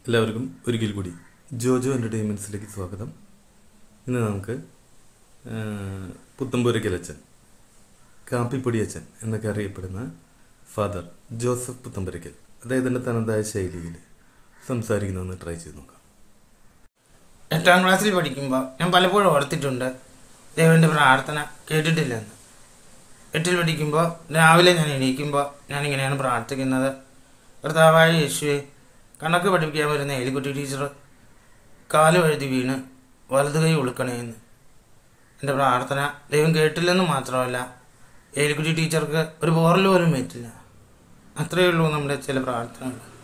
എല്ലാവർക്കും ഒരിക്കൽ കൂടി ജോജോ എൻ്റർടൈൻമെൻറ്റ്സിലേക്ക് സ്വാഗതം ഇന്ന് നമുക്ക് ആ, പുത്തമ്പുരയ്ക്കൽ അച്ഛൻ കാപ്പിപ്പൊടി അച്ഛൻ എന്നൊക്കെ അറിയപ്പെടുന്ന ഫാദർ ജോസഫ് പുത്തമ്പുരയ്ക്കൽ അദ്ദേഹത്തിൻ്റെ തനതായ ശൈലിയിൽ സംസാരിക്കുന്നതെന്ന് ട്രൈ ചെയ്ത് നോക്കാം എട്ടാം ക്ലാസ്സിൽ പഠിക്കുമ്പോൾ ഞാൻ പലപ്പോഴും ഓർത്തിട്ടുണ്ട് ദൈവൻ്റെ പ്രാർത്ഥന കേട്ടിട്ടില്ലെന്ന് എട്ടിൽ പഠിക്കുമ്പോൾ രാവിലെ ഞാൻ എണീക്കുമ്പോൾ ഞാനിങ്ങനെയാണ് പ്രാർത്ഥിക്കുന്നത് കർത്താവായ യേശുവെ കണക്ക് പഠിപ്പിക്കാൻ വരുന്ന എലിക്കുട്ടി ടീച്ചർ കാല് വഴുതി വീണ് വലത് കൈ ഉളുക്കണേന്ന് എൻ്റെ പ്രാർത്ഥന ദൈവം കേട്ടില്ലെന്ന് മാത്രമല്ല എലിക്കുട്ടി ടീച്ചർക്ക് ഒരു പോറൽ പോലും ഏറ്റില്ല അത്രയേ ഉള്ളൂ നമ്മുടെ ചില പ്രാർത്ഥനകൾ